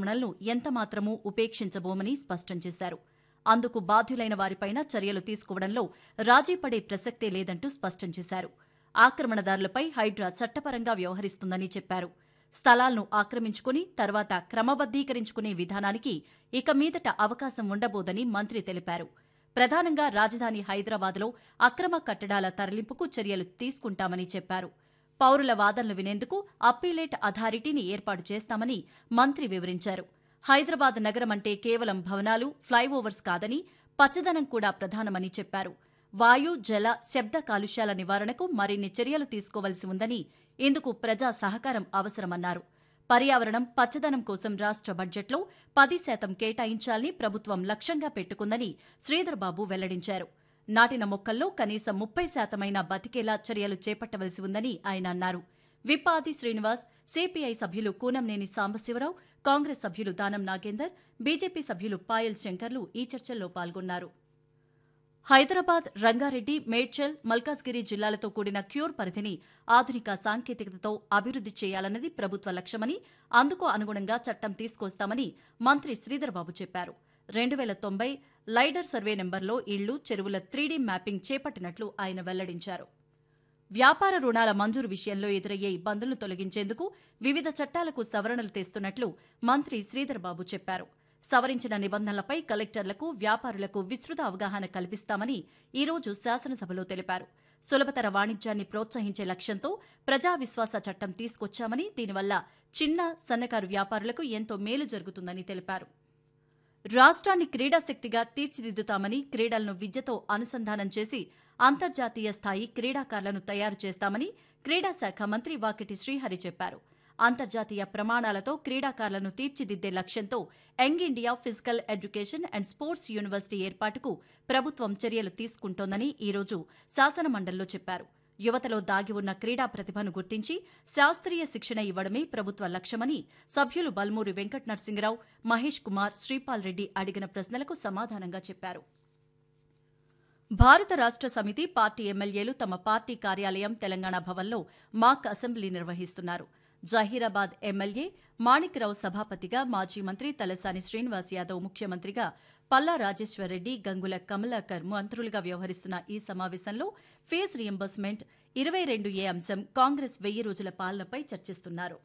ఆక్రమణలను ఎంతమాత్రమూ ఉపేక్షించబోమని స్పష్టం చేశారు అందుకు బాధ్యులైన వారిపైన చర్యలు తీసుకోవడంలో రాజీ పడే ప్రసక్తే లేదంటూ స్పష్టం చేశారు ఆక్రమణదారులపై హైడ్రా చట్టపరంగా వ్యవహరిస్తుందని చెప్పారు స్థలాలను ఆక్రమించుకుని తర్వాత క్రమబద్దీకరించుకునే విధానానికి ఇక మీదట అవకాశం ఉండబోదని మంత్రి తెలిపారు ప్రధానంగా రాజధాని హైదరాబాద్లో అక్రమ కట్టడాల తరలింపుకు చర్యలు తీసుకుంటామని చెప్పారు పౌరుల వాదనలు వినేందుకు అప్పీలేట్ అథారిటీని ఏర్పాటు చేస్తామని మంత్రి వివరించారు హైదరాబాద్ నగరం అంటే కేవలం భవనాలు ఫ్లైఓవర్స్ కాదని పచ్చదనం కూడా ప్రధానమని చెప్పారు వాయు జల శబ్ద కాలుష్యాల నివారణకు మరిన్ని చర్యలు తీసుకోవలసి ఉందని ఇందుకు ప్రజా సహకారం అవసరమన్నారు పర్యావరణం పచ్చదనం కోసం రాష్ట్ర బడ్జెట్లో పది శాతం కేటాయించాలని ప్రభుత్వం లక్ష్యంగా పెట్టుకుందని శ్రీధర్బాబు వెల్లడించారు నాటిన మొక్కల్లో కనీసం ముప్పై శాతమైన బతికేలా చర్యలు చేపట్టవలసి ఉందని ఆయన అన్నారు విప్పాది శ్రీనివాస్ సిపిఐ సభ్యులు కూనంనేని సాంబశివరావు కాంగ్రెస్ సభ్యులు దానం నాగేందర్ బీజేపీ సభ్యులు పాయల్ శంకర్లు ఈ చర్చల్లో పాల్గొన్నారు హైదరాబాద్ రంగారెడ్డి మేడ్చల్ మల్కాజ్గిరి జిల్లాలతో కూడిన క్యూర్ పరిధిని ఆధునిక సాంకేతికతతో అభివృద్ది చేయాలన్నది ప్రభుత్వ లక్ష్యమని అందుకు అనుగుణంగా చట్టం తీసుకొస్తామని మంత్రి శ్రీధర్బాబు చెప్పారు రెండు వేల తొంభై లైడర్ సర్వే నెంబర్లో ఇళ్లు చెరువుల త్రీడీ మ్యాపింగ్ చేపట్టినట్లు ఆయన వెల్లడించారు వ్యాపార రుణాల మంజూరు విషయంలో ఎదురయ్యే ఇబ్బందులను తొలగించేందుకు వివిధ చట్టాలకు సవరణలు తెస్తున్నట్లు మంత్రి శ్రీధర్బాబు చెప్పారు సవరించిన నిబంధనలపై కలెక్టర్లకు వ్యాపారులకు విస్తృత అవగాహన కల్పిస్తామని ఈ రోజు శాసనసభలో తెలిపారు సులభతర వాణిజ్యాన్ని ప్రోత్సహించే లక్ష్యంతో ప్రజా విశ్వాస చట్టం తీసుకొచ్చామని దీనివల్ల చిన్న సన్నకారు వ్యాపారులకు ఎంతో మేలు జరుగుతుందని తెలిపారు రాష్ట్రాన్ని క్రీడాశక్తిగా తీర్చిదిద్దుతామని క్రీడలను విద్యతో అనుసంధానం చేసి అంతర్జాతీయ స్థాయి క్రీడాకారులను తయారు చేస్తామని క్రీడాశాఖ మంత్రి వాకిటి శ్రీహరి చెప్పారు అంతర్జాతీయ ప్రమాణాలతో క్రీడాకారులను తీర్చిదిద్దే లక్ష్యంతో Young India physical education and sports university ఏర్పాటుకు ప్రభుత్వం చర్యలు తీసుకుంటోందని ఈ రోజు శాసనమండలిలో చెప్పారు యువతలో దాగి ఉన్న క్రీడా ప్రతిభను గుర్తించి శాస్త్రీయ శిక్షణ ఇవ్వడమే ప్రభుత్వ లక్ష్యమని సభ్యులు బల్మూరి వెంకట నరసింగరావు మహేష్ కుమార్ శ్రీపాల్ రెడ్డి అడిగిన ప్రశ్నలకు సమాధానంగా చెప్పారు భారత రాష్ట్ర సమితి పార్టీ ఎమ్మెల్యేలు తమ పార్టీ కార్యాలయం తెలంగాణ భవన్లో మాక్ అసెంబ్లీ నిర్వహిస్తున్నారు జహీరాబాద్ ఎమ్మెల్యే మాణిక్రావు సభాపతిగా మాజీ మంత్రి తలసాని శ్రీనివాస్ యాదవ్ ముఖ్యమంత్రిగా పల్లా రాజేశ్వరరెడ్డి గంగుల కమలాకర్ మంత్రులుగా వ్యవహరిస్తున్న ఈ సమావేశంలో ఫీజ్ రియంబర్స్మెంట్ ఇరవై రెండు ఏ అంశం కాంగ్రెస్ వెయ్యి రోజుల పాలనపై చర్చిస్తున్నారు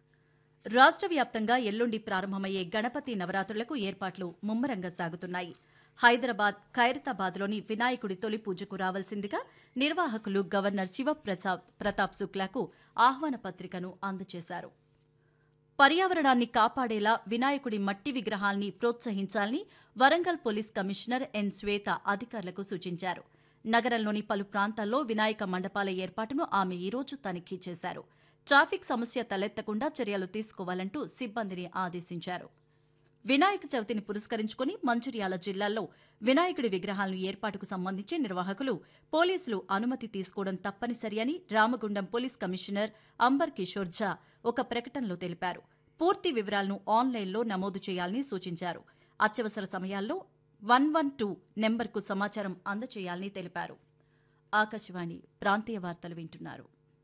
రాష్ట్ర వ్యాప్తంగా ఎల్లుండి ప్రారంభమయ్యే గణపతి నవరాత్రులకు ఏర్పాట్లు ముమ్మరంగా సాగుతున్నాయి హైదరాబాద్ ఖైరతాబాద్లోని వినాయకుడి తొలి పూజకు రావాల్సిందిగా నిర్వాహకులు గవర్నర్ శివప్రసాద్ ప్రతాప్ శుక్లాకు ఆహ్వాన పత్రికను అందజేశారు పర్యావరణాన్ని కాపాడేలా వినాయకుడి మట్టి విగ్రహాల్ని ప్రోత్సహించాలని Warangal police commissioner N Shweta అధికారులకు సూచించారు నగరంలోని పలు ప్రాంతాల్లో వినాయక మండపాల ఏర్పాటును ఆమె ఈరోజు తనిఖీ చేశారు ట్రాఫిక్ సమస్య తలెత్తకుండా చర్యలు తీసుకోవాలంటూ సిబ్బందిని ఆదేశించారు వినాయక చవితిని పురస్కరించుకుని మంచిర్యాల జిల్లాల్లో వినాయకుడి విగ్రహాలను ఏర్పాటుకు సంబంధించి నిర్వాహకులు పోలీసులు అనుమతి తీసుకోవడం తప్పనిసరి అని రామగుండం పోలీస్ కమిషనర్ అంబర్ కిషోర్ ఝా ఒక ప్రకటనలో తెలిపారు పూర్తి వివరాలను ఆన్లైన్లో నమోదు చేయాలని సూచించారు అత్యవసర సమయాల్లో వన్ వన్ టూ నెంబర్కు సమాచారం అందజేయాలని తెలిపారు ఆకాశవాణి ప్రాంతీయ వార్తలు వింటున్నారు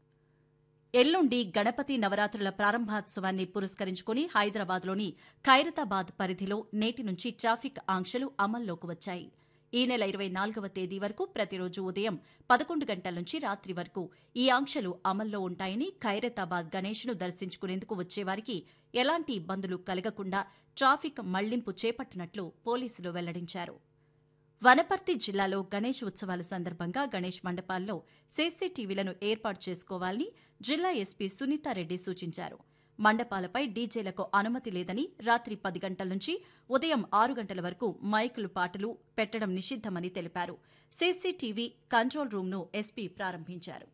ఎల్లుండి గణపతి నవరాత్రుల ప్రారంభోత్సవాన్ని పురస్కరించుకుని హైదరాబాద్లోని ఖైరతాబాద్ పరిధిలో నేటి నుంచి ట్రాఫిక్ ఆంక్షలు అమల్లోకి వచ్చాయి ఈ నెల ఇరవై నాలుగవ తేదీ వరకు ప్రతిరోజు ఉదయం పదకొండు గంటల నుంచి రాత్రి వరకు ఈ ఆంక్షలు అమల్లో ఉంటాయని ఖైరతాబాద్ గణేష్ను దర్శించుకునేందుకు వచ్చేవారికి ఎలాంటి ఇబ్బందులు కలగకుండా ట్రాఫిక్ మళ్లింపు చేపట్టినట్లు పోలీసులు వెల్లడించారు వనపర్తి జిల్లాలో గణేష్ ఉత్సవాల సందర్భంగా గణేష్ మండపాల్లో సీసీటీవీలను ఏర్పాటు చేసుకోవాలని జిల్లా ఎస్పీ సునీతారెడ్డి సూచించారు మండపాలపై డీజేలకు అనుమతి లేదని రాత్రి పది గంటల నుంచి ఉదయం ఆరు గంటల వరకు మైకులు పాటలు పెట్టడం నిషిద్దమని తెలిపారు సీసీటీవీ కంట్రోల్ రూమ్ను ఎస్పీ ప్రారంభించారు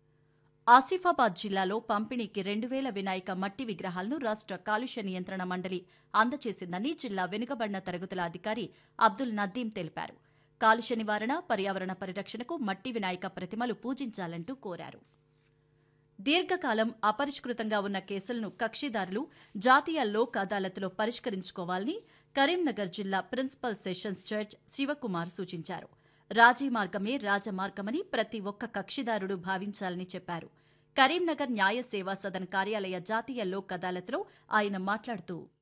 ఆసిఫాబాద్ జిల్లాలో పంపిణీకి రెండు వేల వినాయక మట్టి విగ్రహాలను రాష్ట్ర కాలుష్య నియంత్రణ మండలి అందజేసిందని జిల్లా వెనుకబడిన తరగతుల అధికారి అబ్దుల్ నదీం తెలిపారు కాలుష్య నివారణ పర్యావరణ పరిరక్షణకు మట్టి వినాయక ప్రతిమలు పూజించాలంటూ కోరారు దీర్ఘకాలం అపరిష్కృతంగా ఉన్న కేసులను కక్షిదారులు జాతీయ లోక్ అదాలత్లో పరిష్కరించుకోవాలని కరీంనగర్ జిల్లా ప్రిన్సిపల్ సెషన్స్ జడ్జ్ శివకుమార్ సూచించారు రాజీ మార్గమే రాజమార్గమని ప్రతి ఒక్క కక్షిదారుడు భావించాలని చెప్పారు కరీంనగర్ న్యాయ సేవా సదన్ కార్యాలయ జాతీయ లోక్ అదాలత్లో ఆయన మాట్లాడుతూ